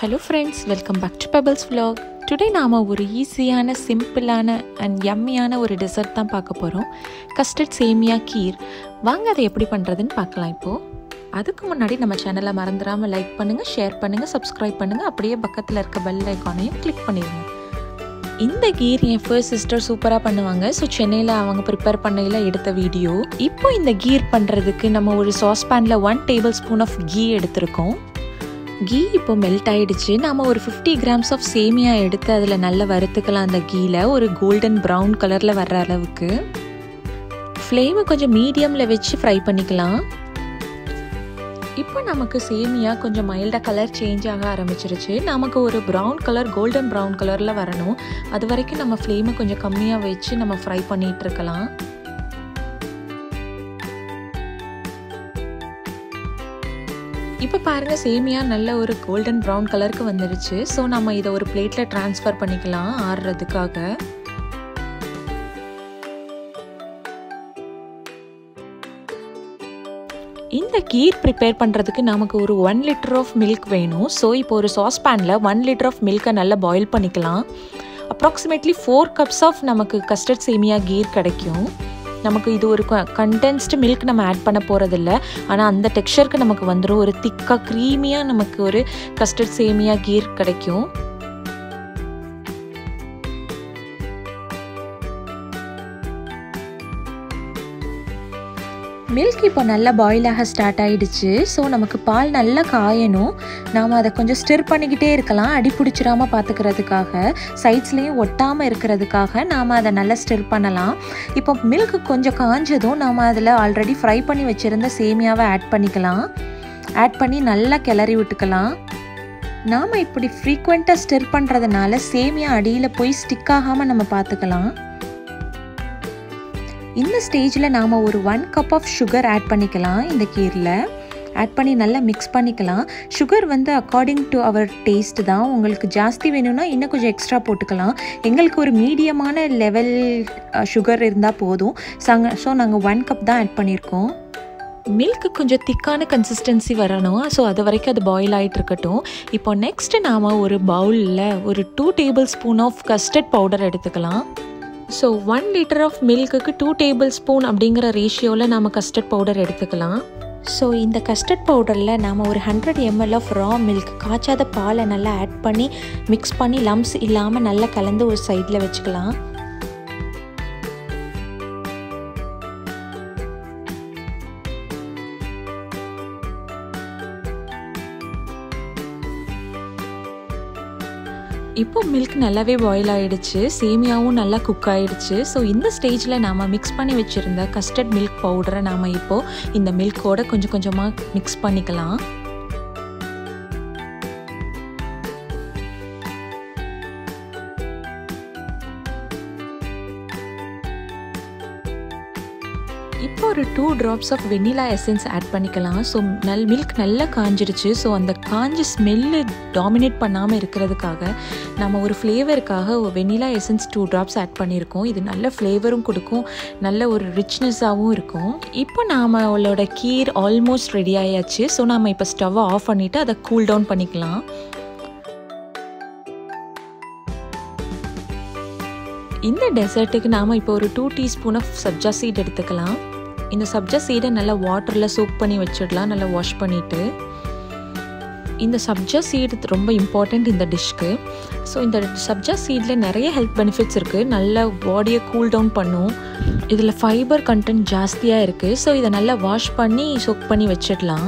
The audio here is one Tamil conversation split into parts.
hello friends welcome back to Pebbles vlog today நாம் ஒரு ஈஸியான சிம்பிளான அண்ட் யம்மியான ஒரு டெசர்ட் தான் பார்க்க போகிறோம் கஸ்டர்ட் சேமியா கீர் வாங்க அதை எப்படி பண்ணுறதுன்னு பார்க்கலாம் இப்போது அதுக்கு முன்னாடி நம்ம சேனலை மறந்துடாமல் லைக் பண்ணுங்கள் ஷேர் பண்ணுங்கள் சப்ஸ்கிரைப் பண்ணுங்கள் அப்படியே பக்கத்தில் இருக்க பெல் ஐக்கானையும் கிளிக் பண்ணிடுங்க இந்த கீர் என் ஃபர்ஸ்ட் சிஸ்டர் சூப்பராக பண்ணுவாங்க ஸோ சென்னையில் அவங்க ப்ரிப்பேர் பண்ணையில் எடுத்த வீடியோ இப்போ இந்த கீர் பண்ணுறதுக்கு நம்ம ஒரு சாஸ் பேனில் one tablespoon of ghee எடுத்திருக்கோம் கீ இப்போ மெல்ட் ஆயிடுச்சு நம்ம ஒரு ஃபிஃப்டி கிராம்ஸ் ஆஃப் சேமியா எடுத்து அதில் நல்லா வறுத்துக்கலாம் அந்த கீல ஒரு கோல்டன் ப்ரௌன் கலரில் வர்ற அளவுக்கு ஃப்ளேமை கொஞ்சம் மீடியமில் வச்சு ஃப்ரை பண்ணிக்கலாம் இப்போ நமக்கு சேமியா கொஞ்சம் மைல்டாக கலர் சேஞ்ச் ஆக ஆரம்பிச்சிருச்சு நமக்கு ஒரு ப்ரௌன் கலர் கோல்டன் ப்ரௌன் கலரில் வரணும் அது வரைக்கும் நம்ம ஃப்ளேமை கொஞ்சம் கம்மியாக வச்சு நம்ம ஃப்ரை பண்ணிகிட்டு இருக்கலாம் இப்போ பாருங்கள் சேமியா நல்ல ஒரு கோல்டன் ப்ரௌன் கலருக்கு வந்துடுச்சு ஸோ நம்ம இதை ஒரு பிளேட்டில் ட்ரான்ஸ்ஃபர் பண்ணிக்கலாம் ஆறுறதுக்காக இந்த கீர் ப்ரிப்பேர் பண்ணுறதுக்கு நமக்கு ஒரு ஒன் லிட்டர் ஆஃப் மில்க் வேணும் ஸோ இப்போ ஒரு சாஸ் பேனில் ஒன் லிட்டர் ஆஃப் மில்கை நல்லா பாயில் பண்ணிக்கலாம் அப்ராக்சிமேட்லி ஃபோர் கப்ஸ் ஆஃப் நமக்கு கஸ்டர்ட் சேமியா கீர் கிடைக்கும் நமக்கு இது ஒரு கண்டென்ஸ்டு மில்க் நம்ம ஆட் பண்ண போகிறதில்ல ஆனால் அந்த டெக்ஸ்சருக்கு நமக்கு வந்துடும் ஒரு திக்காக க்ரீமியாக நமக்கு ஒரு கஸ்டர்ட் சேமியா கீர் கிடைக்கும் மில்க் இப்போ நல்லா பாயில் ஆக ஸ்டார்ட் ஆகிடுச்சு ஸோ நமக்கு பால் நல்லா காயணும் நாம் அதை கொஞ்சம் ஸ்டிர் பண்ணிக்கிட்டே இருக்கலாம் அடி பிடிச்சிடாமல் பார்த்துக்கிறதுக்காக சைட்ஸ்லேயும் ஒட்டாமல் இருக்கிறதுக்காக நாம் அதை நல்லா ஸ்டிர் பண்ணலாம் இப்போ மில்க் கொஞ்சம் காஞ்சதும் நாம் அதில் ஆல்ரெடி ஃப்ரை பண்ணி வச்சுருந்த சேமியாவை ஆட் பண்ணிக்கலாம் ஆட் பண்ணி நல்லா கிளறி விட்டுக்கலாம் நாம் இப்படி ஃப்ரீக்வெண்ட்டாக ஸ்டிர் பண்ணுறதுனால சேமியா அடியில் போய் ஸ்டிக் ஆகாமல் நம்ம பார்த்துக்கலாம் இந்த ஸ்டேஜில் நாம் ஒரு one cup of sugar add பண்ணிக்கலாம் இந்த கீரில் ஆட் பண்ணி நல்லா மிக்ஸ் பண்ணிக்கலாம் சுகர் வந்து அக்கார்டிங் டு அவர் டேஸ்ட் தான் உங்களுக்கு ஜாஸ்தி வேணும்னா இன்னும் கொஞ்சம் எக்ஸ்ட்ரா போட்டுக்கலாம் எங்களுக்கு ஒரு மீடியமான லெவல் சுகர் இருந்தால் போதும் சங்க ஸோ நாங்கள் ஒன் கப் தான் ஆட் பண்ணியிருக்கோம் மில்க்கு கொஞ்சம் திக்கான கன்சிஸ்டன்சி வரணும் ஸோ அது வரைக்கும் அது பாயில் ஆகிட்டு இருக்கட்டும் இப்போ நெக்ஸ்ட்டு நாம் ஒரு பவுலில் ஒரு two tablespoon of custard powder எடுத்துக்கலாம் ஸோ ஒன் லிட்டர் ஆஃப் மில்க்குக்கு டூ டேபிள் ஸ்பூன் அப்படிங்கிற ரேஷியோவில் நாம் கஸ்டர்ட் பவுடர் எடுத்துக்கலாம் ஸோ இந்த கஸ்டர்ட் பவுடரில் நாம் ஒரு hundred ml of raw milk காய்ச்சாத பாலை நல்லா ஆட் பண்ணி மிக்ஸ் பண்ணி லம்ஸ் இல்லாமல் நல்லா கலந்து ஒரு சைடில் வச்சுக்கலாம் இப்போ மில்க் நல்லாவே பாயில் ஆகிடுச்சு சேமியாவும் நல்லா குக் ஆகிடுச்சு ஸோ இந்த ஸ்டேஜில் நாம் மிக்ஸ் பண்ணி வச்சுருந்த கஸ்டர்ட் மில்க் பவுடரை நாம் இப்போது இந்த மில்கோட கொஞ்சம் கொஞ்சமாக மிக்ஸ் பண்ணிக்கலாம் இப்போ ஒரு two drops of vanilla essence add பண்ணிக்கலாம் ஸோ நல் மில்க் நல்லா காஞ்சிருச்சு ஸோ அந்த காஞ்சி ஸ்மெல்லு டாமினேட் பண்ணாமல் இருக்கிறதுக்காக நம்ம ஒரு ஃப்ளேவருக்காக vanilla essence two drops add பண்ணியிருக்கோம் இது நல்ல ஃப்ளேவரும் கொடுக்கும் நல்ல ஒரு ரிச்னஸாகவும் இருக்கும் இப்போ நாம் அவளோட கீர் ஆல்மோஸ்ட் ரெடி ஆயாச்சு ஸோ நாம் இப்போ ஸ்டவ்வை ஆஃப் பண்ணிவிட்டு அதை கூல் டவுன் பண்ணிக்கலாம் இந்த டெசர்ட்டுக்கு நாம் இப்போ ஒரு two teaspoon of sabja seed எடுத்துக்கலாம் இந்த சப்ஜா சீடை நல்லா வாட்டரில் சோக் பண்ணி வச்சிடலாம் நல்லா வாஷ் பண்ணிவிட்டு இந்த சப்ஜா சீடு ரொம்ப இம்பார்ட்டண்ட் இந்த டிஷ்க்கு ஸோ இந்த சப்ஜா சீடில் நிறைய ஹெல்த் பெனிஃபிட்ஸ் இருக்குது நல்ல பாடியை கூல் டவுன் பண்ணும் இதில் ஃபைபர் கண்டென்ட் ஜாஸ்தியாக இருக்குது ஸோ இதை நல்லா வாஷ் பண்ணி சோக் பண்ணி வச்சிடலாம்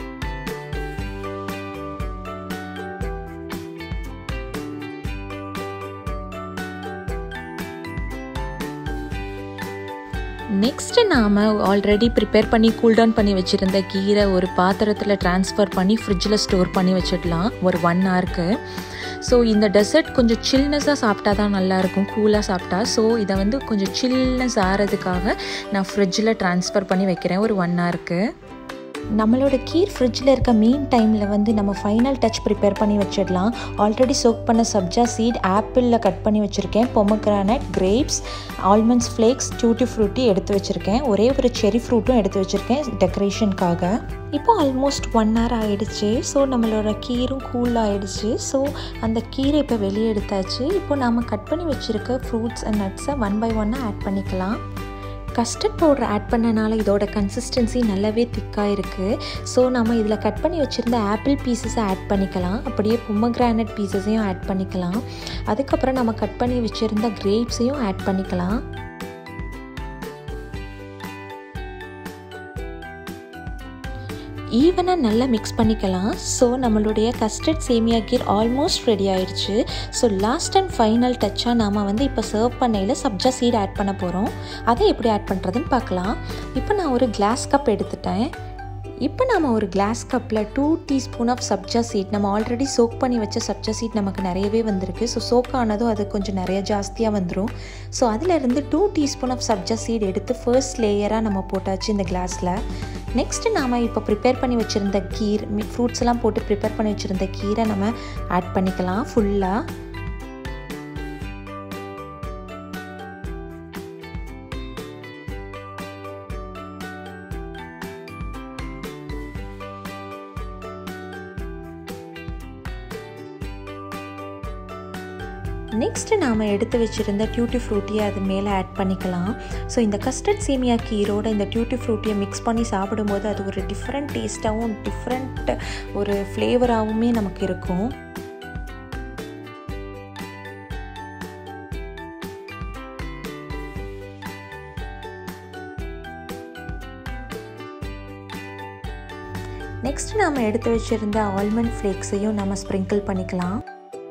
நெக்ஸ்ட்டு நாம் ஆல்ரெடி ப்ரிப்பேர் பண்ணி கூல்டவுன் பண்ணி வச்சுருந்த கீரை ஒரு பாத்திரத்தில் ட்ரான்ஸ்ஃபர் பண்ணி ஃப்ரிட்ஜில் ஸ்டோர் பண்ணி வச்சிடலாம் ஒரு ஒன் ஹவருக்கு ஸோ இந்த டெசர்ட் கொஞ்சம் சில்னஸாக சாப்பிட்டா தான் நல்லாயிருக்கும் கூலாக சாப்பிட்டா ஸோ இதை வந்து கொஞ்சம் சில்னஸ் ஆகிறதுக்காக நான் ஃப்ரிட்ஜில் ட்ரான்ஸ்ஃபர் பண்ணி வைக்கிறேன் ஒரு ஒன் ஹவருக்கு நம்மளோட கீர் ஃப்ரிட்ஜில் இருக்க மீன் டைமில் வந்து நம்ம ஃபைனல் டச் ப்ரிப்பேர் பண்ணி வச்சிடலாம் ஆல்ரெடி சோக் பண்ண சப்ஜா சீட் ஆப்பிளில் கட் பண்ணி வச்சுருக்கேன் pomegranate grapes almonds flakes tutti frutti எடுத்து வச்சுருக்கேன் ஒரே ஒரு செரி ஃப்ரூட்டும் எடுத்து வச்சுருக்கேன் டெக்கரேஷனுக்காக இப்போ ஆல்மோஸ்ட் ஒன் ஹவர் ஆகிடுச்சு ஸோ நம்மளோட கீரும் கூல் ஆகிடுச்சு ஸோ அந்த கீரை இப்போ வெளியே எடுத்தாச்சு இப்போ நம்ம கட் பண்ணி வச்சுருக்க ஃப்ரூட்ஸ் அண்ட் நட்ஸை ஒன் பை ஒன்னாக ஆட் பண்ணிக்கலாம் கஸ்டர்ட் பவுடர் ஆட் பண்ணனால இதோட கன்சிஸ்டன்சி நல்லாவே திக்காக இருக்குது ஸோ நம்ம இதில் கட் பண்ணி வச்சுருந்த ஆப்பிள் பீசஸை ஆட் பண்ணிக்கலாம் அப்படியே பொம்மக்ரானட் பீசஸையும் ஆட் பண்ணிக்கலாம் அதுக்கப்புறம் நம்ம கட் பண்ணி வச்சுருந்த கிரேப்ஸையும் ஆட் பண்ணிக்கலாம் ஈவனாக நல்லா மிக்ஸ் பண்ணிக்கலாம் ஸோ நம்மளுடைய கஸ்டர்ட் சேமியா கீர் ஆல்மோஸ்ட் ரெடி ஆயிடுச்சு ஸோ லாஸ்ட் அண்ட் ஃபைனல் டச்சாக நாம் வந்து இப்போ சர்வ் பண்ணையில் சப்ஜா சீட் ஆட் பண்ண போகிறோம் அதை எப்படி ஆட் பண்ணுறதுன்னு பார்க்கலாம் இப்போ நான் ஒரு கிளாஸ் கப் எடுத்துட்டேன் இப்போ நம்ம ஒரு கிளாஸ் கப்பில் two teaspoon of sabja seed நம்ம ஆல்ரெடி சோக் பண்ணி வச்ச சப்ஜா சீட் நமக்கு நிறையவே வந்திருக்கு ஸோ சோக் ஆனதும் அது கொஞ்சம் நிறைய ஜாஸ்தியாக வந்துடும் ஸோ அதிலிருந்து two teaspoon of sabja seed எடுத்து ஃபர்ஸ்ட் லேயராக நம்ம போட்டாச்சு இந்த கிளாஸில் நெக்ஸ்ட்டு நாம் இப்போ ப்ரிப்பேர் பண்ணி வச்சுருந்த கீர் ஃப்ரூட்ஸ் எல்லாம் போட்டு ப்ரிப்பேர் பண்ணி வச்சுருந்த கீரை நம்ம ஆட் பண்ணிக்கலாம் ஃபுல்லாக நெக்ஸ்ட்டு நாம் எடுத்து வச்சுருந்த டியூட்டி ஃப்ரூட்டியை அது மேலே ஆட் பண்ணிக்கலாம் ஸோ இந்த கஸ்டர்ட் சேமியா கீரோட இந்த டியூட்டி ஃப்ரூட்டியை மிக்ஸ் பண்ணி சாப்பிடும்போது அது ஒரு டிஃப்ரெண்ட் டேஸ்ட்டாகவும் டிஃப்ரெண்ட் ஒரு ஃப்ளேவராகவுமே நமக்கு இருக்கும் நெக்ஸ்ட் நாம் எடுத்து வச்சுருந்த ஆல்மண்ட் ஃப்ளேக்ஸையும் நம்ம ஸ்ப்ரிங்கிள் பண்ணிக்கலாம்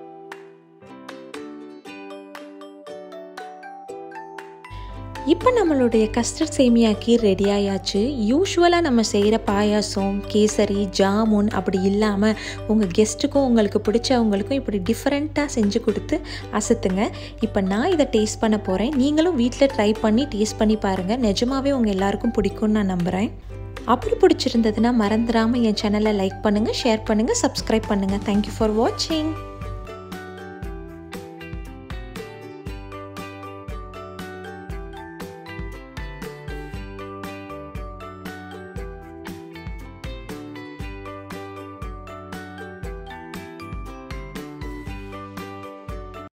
இப்போ நம்மளுடைய கஸ்டர்ட் சேமியா கீர் ரெடி ஆயாச்சு யூஸ்வலாக நம்ம செய்கிற பாயாசம் கேசரி ஜாமுன் அப்படி இல்லாமல் உங்கள் கெஸ்ட்டுக்கும் உங்களுக்கு பிடிச்சவங்களுக்கும் இப்படி டிஃப்ரெண்ட்டாக செஞ்சு கொடுத்து அசத்துங்க இப்போ நான் இதை டேஸ்ட் பண்ண போகிறேன் நீங்களும் வீட்டில் ட்ரை பண்ணி டேஸ்ட் பண்ணி பாருங்கள் நிஜமாகவே உங்கள் எல்லாருக்கும் பிடிக்கும்னு நான் நம்புகிறேன் அப்படி பிடிச்சிருந்ததுன்னா மறந்துடாமல் என் சேனலை லைக் பண்ணுங்கள் ஷேர் பண்ணுங்கள் சப்ஸ்கிரைப் பண்ணுங்கள் தேங்க்யூ ஃபார் வாட்சிங்